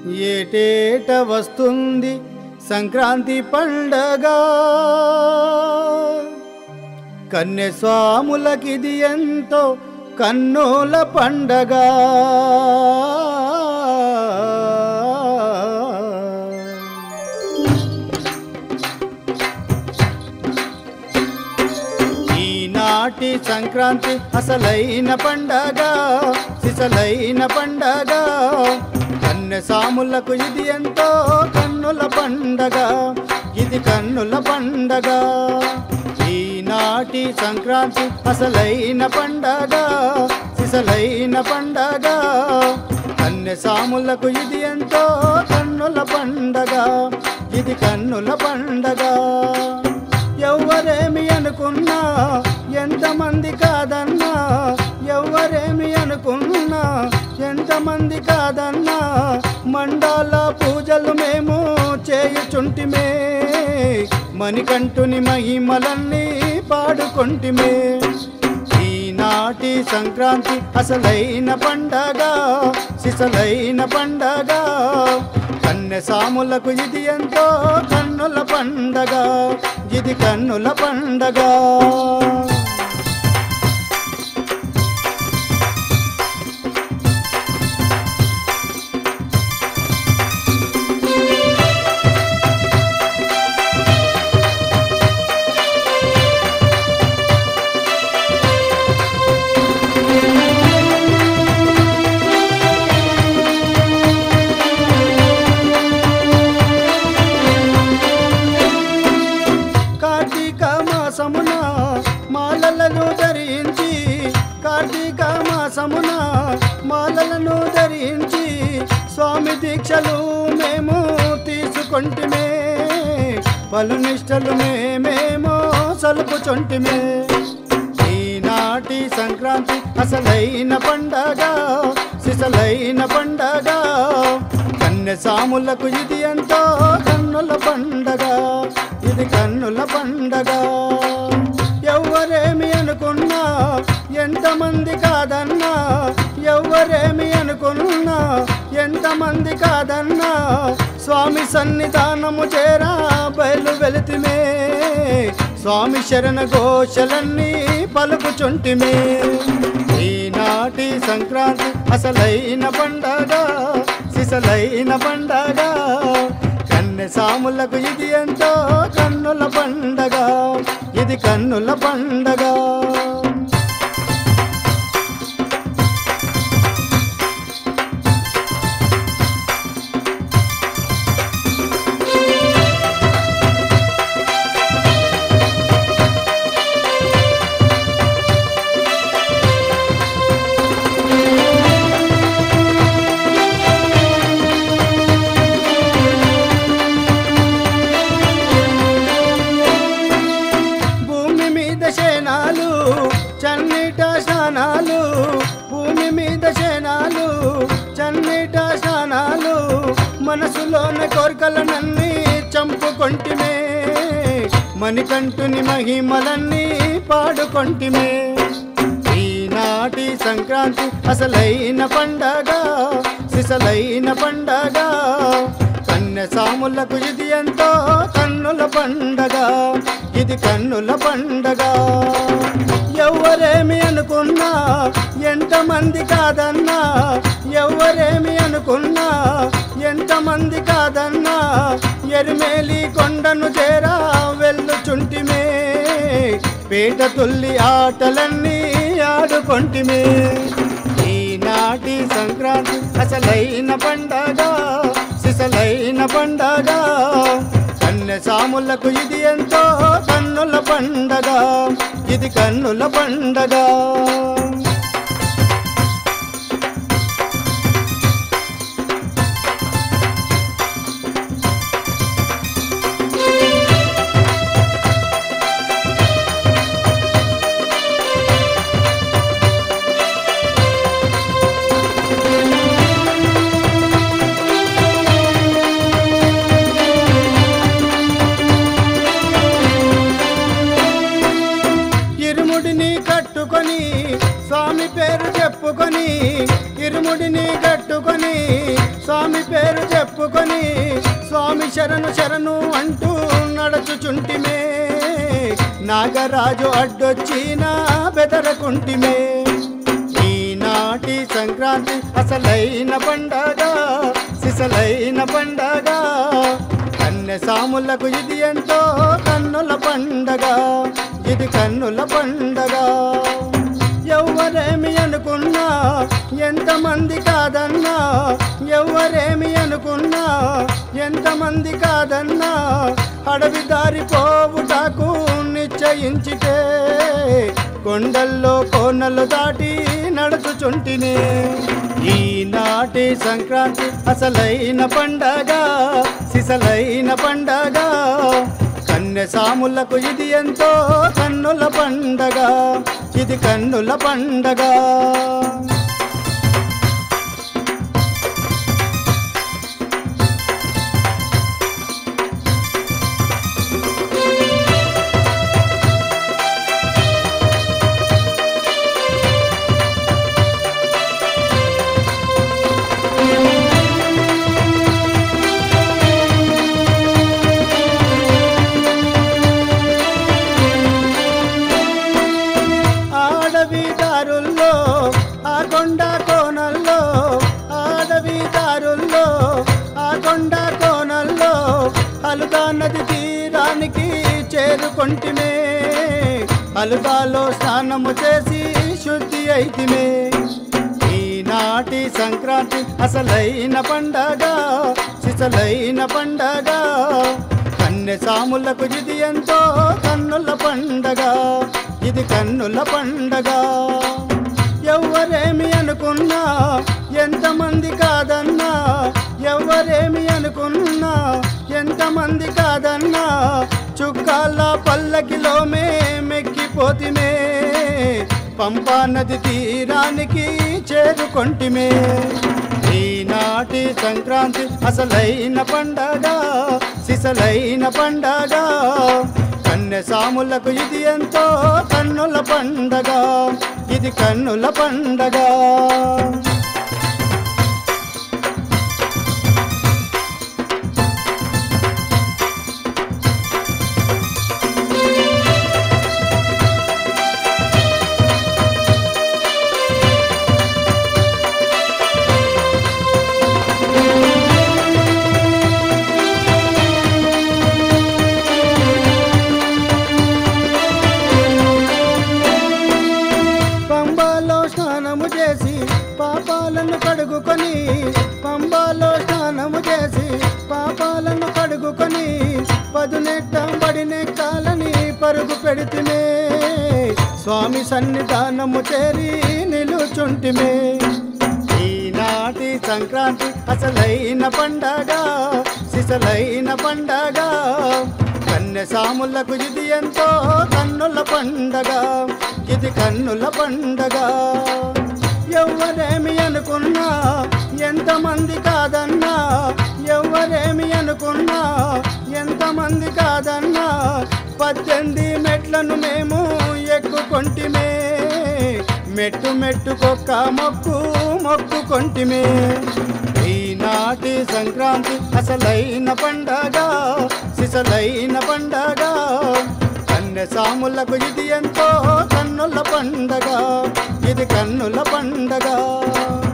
ఏటేట వస్తుంది సంక్రాంతి పండగ కన్నె స్వాములకిది ఎంతో కన్నుల పండగ ఈనాటి సంక్రాంతి అసలైన పండగ సిసలైన పండగ కన్నె సాములకు ఇది ఎంతో కన్నుల పండగ ఇది కన్నుల పండగ ఈనాటి సంక్రాంతి అసలైన పండగ సిసలైన పండగ కన్నె సాములకు ఇది ఎంతో కన్నుల పండగ ఇది కన్నుల పండగ ఎవ్వరేమి అనుకున్నా ఎంతమంది కాదన్నా ఎవ్వరేమి అనుకున్నా ఎంతమంది కాదన్నా మండాల పూజలు మేము చేయుచుంటిమే మణికంఠుని మహిమలన్నీ పాడుకొంటిమే ఈనాటి సంక్రాంతి అసలైన పండగ సిసలైన పండగ కన్నె సాములకు ఇది ఎంతో కన్నుల పండగ ఇది కన్నుల పండగ కార్తీక మాసమున మాలలను ధరించి కార్తీక మాసమున మాలలను ధరించి స్వామి దీక్షలు మేము తీసుకొంటిమే పలు నిష్టలు మేమేమో సలుపుచుంటిమే ఈనాటి సంక్రాంతి అసలైన పండగ సిసలైన పండగ కన్నె సాములకు ఇది ఎంతో కన్నుల పండగ ఇది కన్నుల పండగ ఎవ్వరేమి అనుకున్నా ఎంతమంది కాదన్నా ఎవ్వరేమి అనుకున్నా ఎంతమంది కాదన్నా స్వామి సన్నిధానము చేరా బయలు వెళితిమే స్వామి శరణ ఘోషలన్నీ పలుకుచుంటిమే ఈనాటి సంక్రాంతి అసలైన పండగ సిసలైన పండగ కన్నె సాములకు ఇది ఎంతో కన్నుల పండగ ఇది కన్నుల పండగ భూమి మీద శేనాలు చన్నిట స్నానాలు భూమి మీద శేనాలు చన్నిట స్నానాలు మనసులోన కోరికలనన్నీ చంపుకొంటిమే మణికంఠుని మహిమలన్నీ పాడుకొంటిమే ఈనాటి సంక్రాంతి అసలైన పండగ సిసలైన పండగ కన్నె సాములకు ఇది ఎంతో కన్నుల పండగ ఇది కన్నుల పండగ ఎవ్వరేమి అనుకున్నా ఎంతమంది కాదన్నా ఎవ్వరేమి అనుకున్నా ఎంతమంది కాదన్నా ఎరిమేలి కొండను చేరా వెళ్ళుచుంటిమే పేట తుల్లి ఆటలన్నీ ఆడుకొంటిమే ఈనాటి సంక్రాంతి అసలైన పండగ సిసలైన పండగ కన్నె సాములకు ఇది ఎంతో కన్నుల పండగ ఇది కన్నుల పండగ ఇరుముడిని కట్టుకొని స్వామి పేరు చెప్పుకొని ఇరుముడిని కట్టుకొని స్వామి పేరు చెప్పుకొని స్వామి శరణు శరణు అంటూ నడచుచుంటిమే నాగరాజు అడ్డొచ్చిన బెదరకుంటిమే ఈనాటి సంక్రాంతి అసలైన పండగ సిసలైన పండగ కన్నె సాములకు ఇది ఎంతో కన్నుల పండగ ఇది కన్నుల పండగ ఎవ్వరేమి అనుకున్నా ఎంతమంది కాదన్నా ఎవ్వరేమి అనుకున్నా ఎంతమంది కాదన్నా అడవి దారి పోవుటకు నిశ్చయించితే కొండల్లో కోనలు దాటి నడుచుచుంటినే ఈనాటి సంక్రాంతి అసలైన పండగ సిసలైన పండగ కన్నె సాములకు ఇది ఎంతో కన్నుల పండగ ఇది కన్నుల పండగ ఆడవి దారుల్లో ఆ కొండ కోనల్లో ఆడవి దారుల్లో ఆ కొండ కోనల్లో అలుగా నది తీరానికి చేరుకొంటిమే అలుగాలో స్నానము చేసి శుద్ధి అయితిమే ఈనాటి సంక్రాంతి అసలైన పండగ సిసలైన పండగ కన్నె సాములకు ఇది ఎంతో కన్నుల పండగ ఇది కన్నుల పండగ ఎవ్వరేమి అనుకున్నా ఎంతమంది కాదన్నా ఎవ్వరేమి అనుకున్నా ఎంతమంది కాదన్నా చుక్కాల పల్లకిలో మేమెక్కిపోతిమే పంపా నది తీరానికి చేరుకొంటిమే ఈనాటి సంక్రాంతి అసలైన పండగ సిసలైన పండగ కన్నె సాములకు ఇది ఎంతో కన్నుల పండగ ఇది కన్నుల పండగ పంబాలో స్నానము చేసి పాపాలను కడుగుకొని పంబాలో స్నానము చేసి పాపాలను కడుగుకొని పదునెట్టం బడినెక్కాలని పరుగు పెడితిమే స్వామి సన్నిధానము చేరి నిలుచుంటిమే ఈనాటి సంక్రాంతి అసలైన పండగ సిసలైన పండగ కన్నె సాములకు ఇది ఎంతో కన్నుల పండగ ఇది కన్నుల పండగ ఎవ్వరేమి అనుకున్నా ఎంతమంది కాదన్నా ఎవ్వరేమి అనుకున్నా ఎంతమంది కాదన్నా పద్దెనిమిది మెట్లను మేము ఎక్కుకొంటిమే మెట్టు మెట్టుకొక్క మొక్కు మొక్కుకొంటిమే ఈనాటి సంక్రాంతి అసలైన పండగ సిసలైన పండగ కన్నె సాములకు ఇది ఎంతో కన్నుల పండగ ఇది కన్నుల పండగ